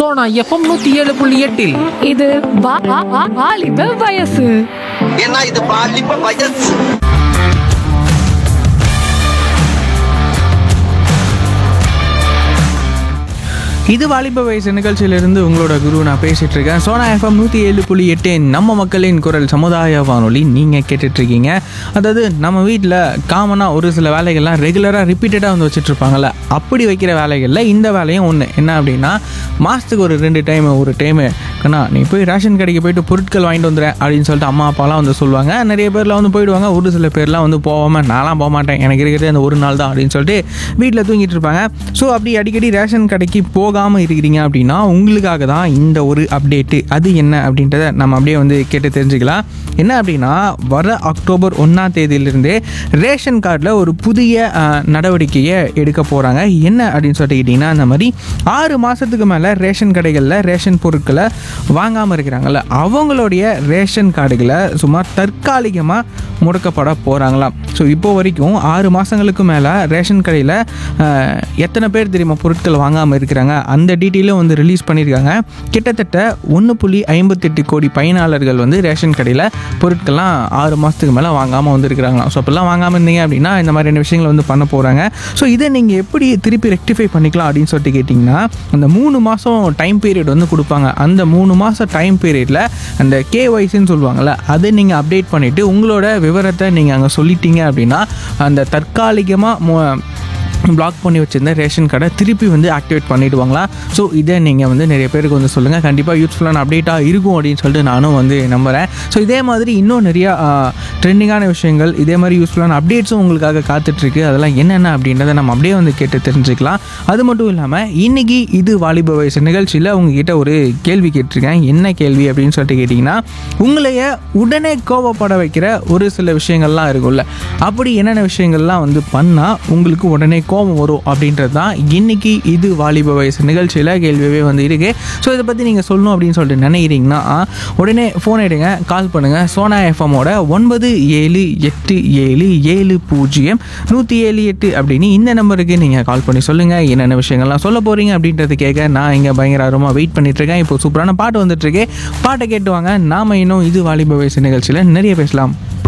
Sona FM நூத்தி ஏழு புள்ளி எட்டில் இது வா- வா- வா- வாலிப வயசு ஏன்னா இது பாலிப்ப வயசு இது வாலிப வயசு நிகழ்ச்சியிலிருந்து உங்களோட குரு நான் பேசிட்டு இருக்கேன் சோனா எஃப்எம் நூற்றி ஏழு புள்ளி எட்டு நம்ம மக்களின் குரல் சமுதாய வானொலி நீங்கள் கேட்டுட்டு இருக்கீங்க அதாவது நம்ம வீட்டில் காமனாக ஒரு சில வேலைகள்லாம் ரெகுலராக ரிப்பீட்டடாக வந்து வச்சுட்டு இருப்பாங்கல்ல அப்படி வைக்கிற வேலைகளில் இந்த வேலையும் ஒன்று என்ன அப்படின்னா மாதத்துக்கு ஒரு ரெண்டு டைம் ஒரு டைமு கண்ணா நீ போய் ரேஷன் கடைக்கு போயிட்டு பொருட்கள் வாங்கிட்டு வந்துடுறேன் அப்படின்னு சொல்லிட்டு அம்மா அப்பாலாம் வந்து சொல்லுவாங்க நிறைய பேர்லாம் வந்து போயிடுவாங்க ஒரு சில பேர்லாம் வந்து போகாமல் நான்லாம் போக மாட்டேன் எனக்கு இருக்கிறது அந்த ஒரு நாள் தான் அப்படின்னு சொல்லிட்டு வீட்டில் தூங்கிட்டு இருப்பாங்க ஸோ அப்படி அடிக்கடி ரேஷன் கடைக்கு போகாமல் இருக்கிறீங்க அப்படின்னா உங்களுக்காக தான் இந்த ஒரு அப்டேட்டு அது என்ன அப்படின்றத நம்ம அப்படியே வந்து கேட்டு தெரிஞ்சுக்கலாம் என்ன அப்படின்னா வர அக்டோபர் ஒன்றாம் தேதியிலிருந்தே ரேஷன் கார்டில் ஒரு புதிய அஹ், நடவடிக்கையை எடுக்க போகிறாங்க என்ன அப்படின்னு சொல்லிட்டு கேட்டிங்கன்னா அந்த மாதிரி ஆறு மாதத்துக்கு மேலே ரேஷன் கடைகளில் ரேஷன் பொருட்களை வாங்காமல் இருக்கிறாங்கல்ல அவங்களுடைய ரேஷன் கார்டுகளை சுமார் தற்காலிகமாக முடக்கப்பட போகிறாங்களாம் ஸோ இப்போ வரைக்கும் ஆறு மாதங்களுக்கு மேலே ரேஷன் கடையில் அஹ், எத்தனை பேர் தெரியுமா பொருட்கள் வாங்காமல் இருக்கிறாங்க அந்த டீட்டெயிலும் வந்து ரிலீஸ் பண்ணியிருக்காங்க கிட்டத்தட்ட ஒன்று புள்ளி ஐம்பத்தெட்டு கோடி பயனாளர்கள் வந்து ரேஷன் கடையில் பொருட்கள்லாம் ஆறு மாதத்துக்கு மேலே வாங்காமல் வந்துருக்கிறாங்களாம் ஸோ அப்போல்லாம் வாங்காமல் இருந்தீங்க அப்படின்னா இந்த மாதிரியான விஷயங்களை வந்து பண்ண போகிறாங்க ஸோ இதை நீங்கள் எப்படி திருப்பி ரெக்டிஃபை பண்ணிக்கலாம் அப்படின்னு சொல்லிட்டு கேட்டிங்கன்னா அந்த மூணு மாதம் டைம் பீரியட் வந்து கொடுப்பாங்க அந்த மூணு மாதம் டைம் பீரியடில் அந்த கேஒய்சின்னு சொல்லுவாங்கள்ல அதை நீங்கள் அப்டேட் பண்ணிவிட்டு உங்களோட விவரத்தை நீங்கள் அங்கே சொல்லிட்டீங்க அப்படின்னா அந்த தற்காலிகமாக பிளாக் பண்ணி வச்சிருந்த ரேஷன் கார்டை திருப்பி வந்து ஆக்டிவேட் பண்ணிடுவாங்களா ஸோ இதை நீங்கள் வந்து நிறைய பேருக்கு வந்து சொல்லுங்கள் கண்டிப்பாக யூஸ்ஃபுல்லான அப்டேட்டாக இருக்கும் அப்படின்னு சொல்லிட்டு நானும் வந்து நம்புகிறேன் ஸோ இதே மாதிரி இன்னும் நிறையா ட்ரெண்டிங்கான விஷயங்கள் இதே மாதிரி யூஸ்ஃபுல்லான அப்டேட்ஸும் உங்களுக்காக காத்துட்ருக்கு அதெல்லாம் என்னென்ன அப்படின்றத நம்ம அப்படியே வந்து கேட்டு தெரிஞ்சுக்கலாம் அது மட்டும் இல்லாமல் இன்னைக்கு இது வாலிப வயசு நிகழ்ச்சியில் உங்ககிட்ட ஒரு கேள்வி கேட்டிருக்கேன் என்ன கேள்வி அப்படின்னு சொல்லிட்டு கேட்டிங்கன்னா உங்களைய உடனே கோபப்பட வைக்கிற ஒரு சில விஷயங்கள்லாம் இருக்கும்ல அப்படி என்னென்ன விஷயங்கள்லாம் வந்து பண்ணால் உங்களுக்கு உடனே கோபம் வரும் அப்படின்றது தான் இன்னைக்கு இது வாலிப வயசு நிகழ்ச்சியில் கேள்வியவே வந்து இருக்கு ஸோ இதை பற்றி நீங்கள் சொல்லணும் அப்படின்னு சொல்லிட்டு நினைக்கிறீங்கன்னா உடனே ஃபோன் எடுங்க கால் பண்ணுங்கள் சோனா எஃப்எம்மோட ஒன்பது ஏழு எட்டு ஏழு ஏழு பூஜ்ஜியம் நூற்றி ஏழு எட்டு அப்படின்னு இந்த நம்பருக்கு நீங்கள் கால் பண்ணி சொல்லுங்கள் என்னென்ன விஷயங்கள்லாம் சொல்ல போகிறீங்க அப்படின்றது கேட்க நான் இங்கே பயங்கர ஆர்வமாக வெயிட் பண்ணிட்டு இருக்கேன் இப்போ சூப்பரான பாட்டு வந்துட்டு இருக்கு பாட்டை கேட்டு வாங்க நாம இன்னும் இது வாலிப வயசு நிகழ்ச்சியில் நிறைய பேசலாம்